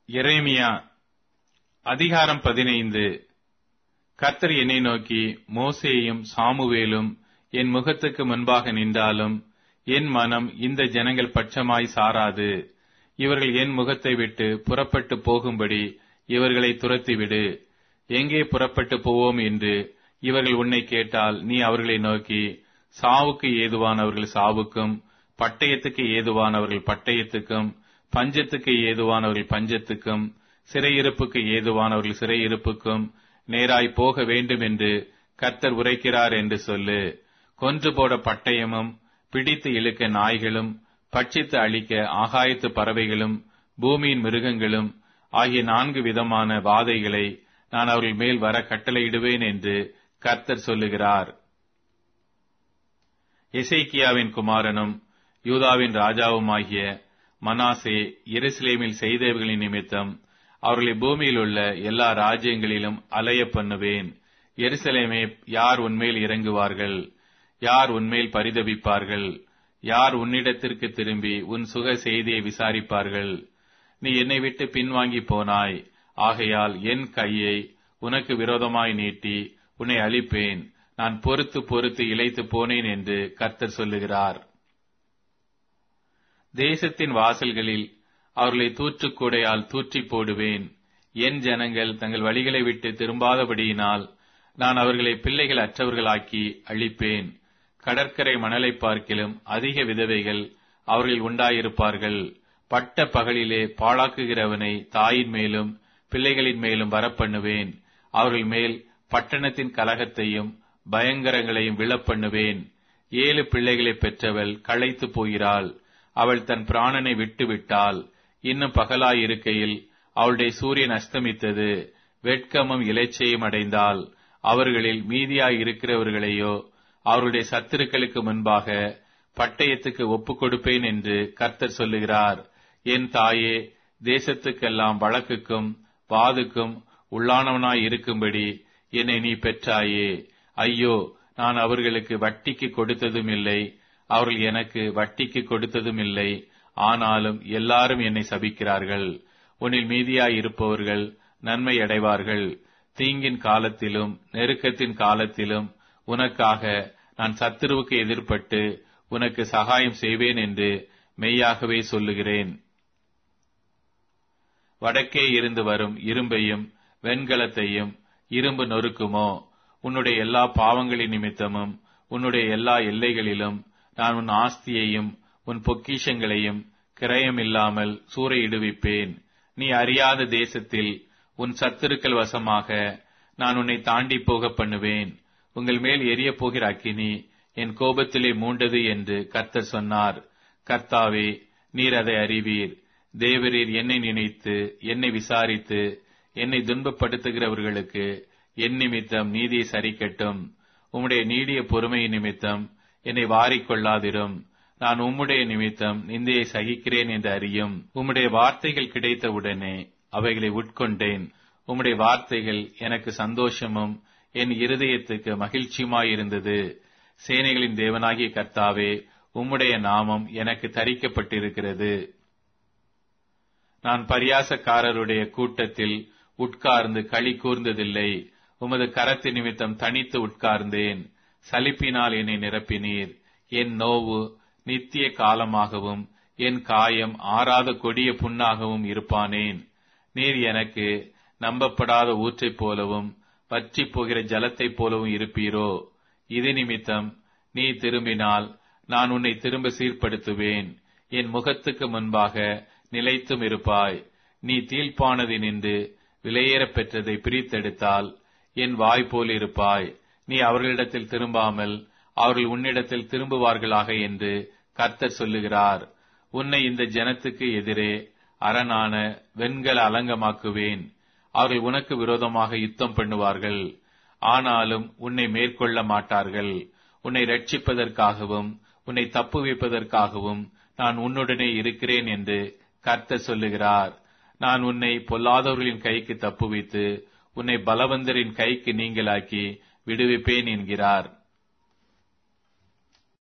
எரேமியா அதிகாரம் பதினைந்து கர்த்தர் என்னை நோக்கி மோசேயும் சாமுவேலும் என் முகத்துக்கு முன்பாக நின்றாலும் என் மனம் இந்த ஜனங்கள் பட்சமாய் சாராது இவர்கள் என் முகத்தை விட்டு புறப்பட்டு போகும்படி இவர்களை துரத்திவிடு எங்கே புறப்பட்டு போவோம் என்று இவர்கள் உன்னை கேட்டால் நீ அவர்களை நோக்கி சாவுக்கு ஏதுவானவர்கள் சாவுக்கும் பட்டயத்துக்கு ஏதுவானவர்கள் பட்டயத்துக்கும் பஞ்சத்துக்கு ஏதுவானவர்கள் பஞ்சத்துக்கும் சிறையிருப்புக்கு ஏதுவானவர்கள் சிறையிருப்புக்கும் நேராய் போக வேண்டும் என்று கர்த்தர் உரைக்கிறார் என்று சொல்லு கொன்று போட பட்டயமும் பிடித்து இழுக்க நாய்களும் பட்சித்து அழிக்க ஆகாயத்து பறவைகளும் பூமியின் மிருகங்களும் ஆகிய நான்கு விதமான வாதைகளை நான் அவர்கள் மேல் வர கட்டளையிடுவேன் என்று கர்த்தர் சொல்லுகிறார் எசேக்கியாவின் குமாரனும் யூதாவின் ராஜாவுமாகிய மனாசே எருசலேமில் செய்தவர்களின் நிமித்தம் அவர்களை பூமியில் உள்ள எல்லா ராஜ்யங்களிலும் அலைய பண்ணுவேன் எருசலேமே யார் உன்மேல் இறங்குவார்கள் யார் உன்மேல் பரிதபிப்பார்கள் யார் உன்னிடத்திற்கு திரும்பி உன் சுக செய்தியை விசாரிப்பார்கள் நீ என்னை விட்டு பின்வாங்கி போனாய் ஆகையால் என் கையை உனக்கு விரோதமாய் நீட்டி உன்னை அழிப்பேன் நான் பொறுத்து பொறுத்து இழைத்து போனேன் என்று கர்த்தர் சொல்லுகிறார் தேசத்தின் வாசல்களில் அவர்களை தூற்றுக்கூடையால் தூற்றி போடுவேன் என் ஜனங்கள் தங்கள் வழிகளை விட்டு திரும்பாதபடியினால் நான் அவர்களை பிள்ளைகள் அற்றவர்களாக்கி அழிப்பேன் கடற்கரை மணலை பார்க்கிலும் அதிக விதவைகள் அவர்கள் உண்டாயிருப்பார்கள் பட்ட பகலிலே பாழாக்குகிறவனை தாயின் மேலும் பிள்ளைகளின் மேலும் வரப்பண்ணுவேன் அவர்கள் மேல் பட்டணத்தின் கலகத்தையும் பயங்கரங்களையும் விழப்பண்ணுவேன் ஏழு பிள்ளைகளை பெற்றவள் களைத்து போகிறாள் அவள் தன் பிராணனை விட்டு விட்டாள் இன்னும் பகலாயிருக்கையில் அவளுடைய சூரியன் அஸ்தமித்தது வெட்கமும் இலைச்சையும் அடைந்தால் அவர்களில் மீதியாய் இருக்கிறவர்களையோ அவருடைய சத்துருக்களுக்கு முன்பாக பட்டயத்துக்கு ஒப்புக் கொடுப்பேன் என்று கர்த்தர் சொல்லுகிறார் என் தாயே தேசத்துக்கெல்லாம் வழக்குக்கும் வாதுக்கும் உள்ளானவனாய் இருக்கும்படி என்னை நீ பெற்றாயே ஐயோ நான் அவர்களுக்கு வட்டிக்கு கொடுத்ததும் இல்லை அவர்கள் எனக்கு வட்டிக்கு கொடுத்ததும் இல்லை ஆனாலும் எல்லாரும் என்னை சபிக்கிறார்கள் உன்னில் மீதியாய் இருப்பவர்கள் நன்மை அடைவார்கள் தீங்கின் காலத்திலும் நெருக்கத்தின் காலத்திலும் உனக்காக நான் சத்துருவுக்கு எதிர்ப்பட்டு உனக்கு சகாயம் செய்வேன் என்று மெய்யாகவே சொல்லுகிறேன் வடக்கே இருந்து வரும் இரும்பையும் வெண்கலத்தையும் இரும்பு நொறுக்குமோ உன்னுடைய எல்லா பாவங்களின் நிமித்தமும் உன்னுடைய எல்லா எல்லைகளிலும் நான் உன் ஆஸ்தியையும் உன் பொக்கிஷங்களையும் கிரயமில்லாமல் சூறையிடுவிப்பேன் நீ அறியாத தேசத்தில் உன் சத்துருக்கள் வசமாக நான் உன்னை தாண்டி போக பண்ணுவேன் உங்கள் மேல் எரிய போகிற அக்கினி என் கோபத்திலே மூண்டது என்று கர்த்தர் சொன்னார் கர்த்தாவே நீர் அதை அறிவீர் தேவரீர் என்னை நினைத்து என்னை விசாரித்து என்னை துன்பப்படுத்துகிறவர்களுக்கு என் நிமித்தம் நீதியை சரிக்கட்டும் உம்முடைய நீடிய பொறுமை நிமித்தம் என்னை வாரிக்கொள்ளாதிரும் நான் உம்முடைய நிமித்தம் நிந்தையை சகிக்கிறேன் என்று அறியும் உம்முடைய வார்த்தைகள் கிடைத்தவுடனே அவைகளை உட்கொண்டேன் உம்முடைய வார்த்தைகள் எனக்கு சந்தோஷமும் என் இருதயத்துக்கு மகிழ்ச்சியுமாயிருந்தது சேனைகளின் தேவனாகிய கர்த்தாவே உம்முடைய நாமம் எனக்கு தரிக்கப்பட்டிருக்கிறது நான் பரியாசக்காரருடைய கூட்டத்தில் உட்கார்ந்து களி கூர்ந்ததில்லை உமது கரத்து நிமித்தம் தனித்து உட்கார்ந்தேன் சலிப்பினால் என்னை நிரப்பினீர் என் நோவு நித்திய காலமாகவும் என் காயம் ஆறாத கொடிய புண்ணாகவும் இருப்பானேன் நீர் எனக்கு நம்பப்படாத ஊற்றைப் போலவும் பற்றி போகிற ஜலத்தைப் போலவும் இருப்பீரோ இது நிமித்தம் நீ திரும்பினால் நான் உன்னை திரும்ப சீர்படுத்துவேன் என் முகத்துக்கு முன்பாக நிலைத்தும் இருப்பாய் நீ தீழ்ப்பானதினின்று விலையேறப் பெற்றதை பிரித்தெடுத்தால் என் வாய் போல் இருப்பாய் நீ அவர்களிடத்தில் திரும்பாமல் அவர்கள் உன்னிடத்தில் திரும்புவார்களாக என்று கர்த்தர் சொல்லுகிறார் உன்னை இந்த ஜனத்துக்கு எதிரே அரணான வெண்கல அலங்கமாக்குவேன் அவர்கள் உனக்கு விரோதமாக யுத்தம் பண்ணுவார்கள் ஆனாலும் உன்னை மேற்கொள்ள மாட்டார்கள் உன்னை ரட்சிப்பதற்காகவும் உன்னை தப்புவிப்பதற்காகவும் நான் உன்னுடனே இருக்கிறேன் என்று கர்த்தர் சொல்லுகிறார் நான் உன்னை பொல்லாதவர்களின் கைக்கு தப்புவித்து உன்னை பலவந்தரின் கைக்கு நீங்களாக்கி விடுவிப்பேன் என்கிறார்